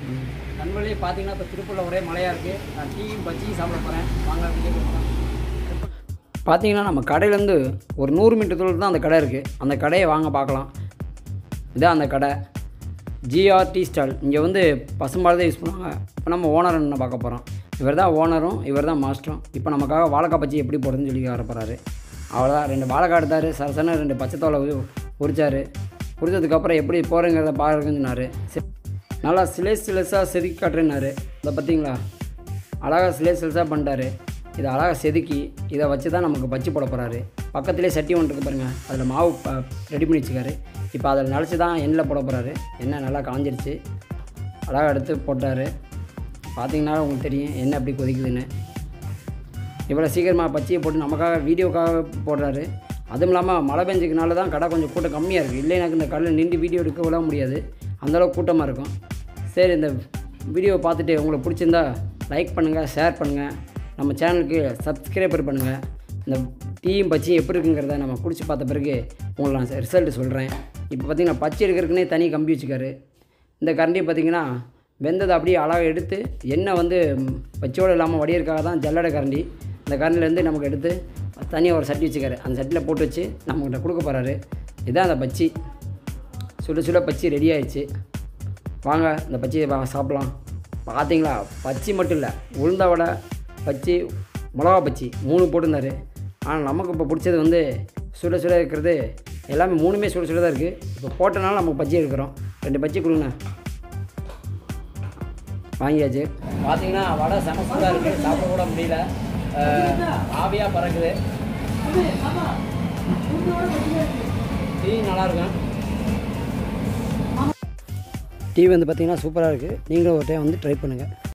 நண்பர்களே பார்த்தீங்கன்னா இப்போ திருப்பூரில் ஒரே மழையாக இருக்குது நான் டீயும் பஜ்ஜியும் சாப்பிட போகிறேன் வாங்க வீடியோ போகலாம் பார்த்தீங்கன்னா நம்ம கடையிலேருந்து ஒரு நூறு மீட்டர் தூரத்தில் தான் அந்த கடை இருக்குது அந்த கடையை வாங்க பார்க்கலாம் இதான் அந்த கடை ஜிஆர்டி ஸ்டால் இங்கே வந்து பசும்பால் தான் யூஸ் பண்ணுவாங்க இப்போ நம்ம ஓனர் என்ன பார்க்க போகிறோம் இவர் தான் ஓனரும் இவர் தான் மாஸ்டரும் இப்போ நமக்காக வாழைக்காய் பச்சி எப்படி போடுறதுன்னு சொல்லி வர போகிறாரு அவ்வளோதான் ரெண்டு வாழைக்காய் எடுத்தார் சரசன ரெண்டு பச்சை தோலை உரிச்சார் உரிச்சதுக்கப்புறம் எப்படி போகிறேங்கிறத பாருங்கன்னு சொன்னார் சரி நல்லா சிலேஸ் சிலேஸாக செதுக்கி காட்டுறேன்னாரு இதை பார்த்தீங்களா அழகாக சிலேஸ் சிலேஸாக பண்ணிட்டாரு இதை அழகாக செதுக்கி இதை வச்சு தான் நமக்கு பச்சி போட போகிறாரு பக்கத்துலேயே சட்டி ஒன்று இருக்கு பாருங்கள் அதில் மாவு ரெடி பண்ணி வச்சுக்காரு இப்போ அதில் நினச்சி தான் எண்ணெயில் போட போகிறாரு எண்ணெய் நல்லா காஞ்சிருச்சு அழகாக எடுத்து போட்டார் பார்த்தீங்கன்னா உங்களுக்கு தெரியும் எண்ணெய் எப்படி கொதிக்குதுன்னு இவ்வளோ சீக்கிரமாக பச்சையை போட்டு நமக்காக வீடியோக்காக போடுறாரு அதுவும் இல்லாமல் மழை பெஞ்சதுனால தான் கடை கொஞ்சம் கூட்டம் கம்மியாக இருக்குது இல்லை எனக்கு இந்த கடையில் நின்று வீடியோ எடுக்க விட முடியாது அந்தளவுக்கு கூட்டமாக இருக்கும் சரி இந்த வீடியோவை பார்த்துட்டு உங்களுக்கு பிடிச்சிருந்தா லைக் பண்ணுங்கள் ஷேர் பண்ணுங்கள் நம்ம சேனலுக்கு சப்ஸ்கிரைபர் பண்ணுங்கள் இந்த டீயும் பச்சியும் எப்படி இருக்குங்கிறத நம்ம குடிச்சு பார்த்த பிறகு உங்களுக்கு நான் ரிசல்ட் சொல்கிறேன் இப்போ பார்த்தீங்கன்னா பச்சை எடுக்கிறதுக்குனே தனி கம்பி வச்சுக்காரு இந்த கரண்டியை பார்த்தீங்கன்னா வெந்ததை அப்படியே அழகாக எடுத்து எண்ணெய் வந்து ம், பச்சையோடு இல்லாமல் வடியறதுக்காக தான் ஜல்லடை கரண்டி இந்த கரண்டிலேருந்து நமக்கு எடுத்து தனியாக ஒரு சட்டி வச்சுக்காரு அந்த சட்டியில் போட்டு வச்சு நம்மகிட்ட கொடுக்க போகிறாரு இதுதான் அந்த பச்சி சுட சுட பச்சி ரெடி ஆயிடுச்சு வாங்க இந்த பச்சியை வா சாப்பிட்லாம் பார்த்தீங்களா பச்சி மட்டும் இல்லை உளுந்த வடை பச்சி மிளகா பச்சி மூணு போட்டிருந்தாரு ஆனால் நமக்கு இப்போ பிடிச்சது வந்து சுட சுட இருக்கிறது எல்லாமே மூணுமே சுட சுட தான் இருக்குது இப்போ போட்டனால நமக்கு பச்சி எடுக்கிறோம் ரெண்டு பச்சி கொடுங்க வாங்கியாச்சு பார்த்தீங்கன்னா வடை செம சூடாக இருக்குது சாப்பிட கூட முடியல ஆவியாக பறக்குது டீ நல்லா இருக்கும் டீ வந்து பார்த்தீங்கன்னா சூப்பராக இருக்குது நீங்களும் ஒரு டைம் வந்து ட்ரை பண்ணுங்கள்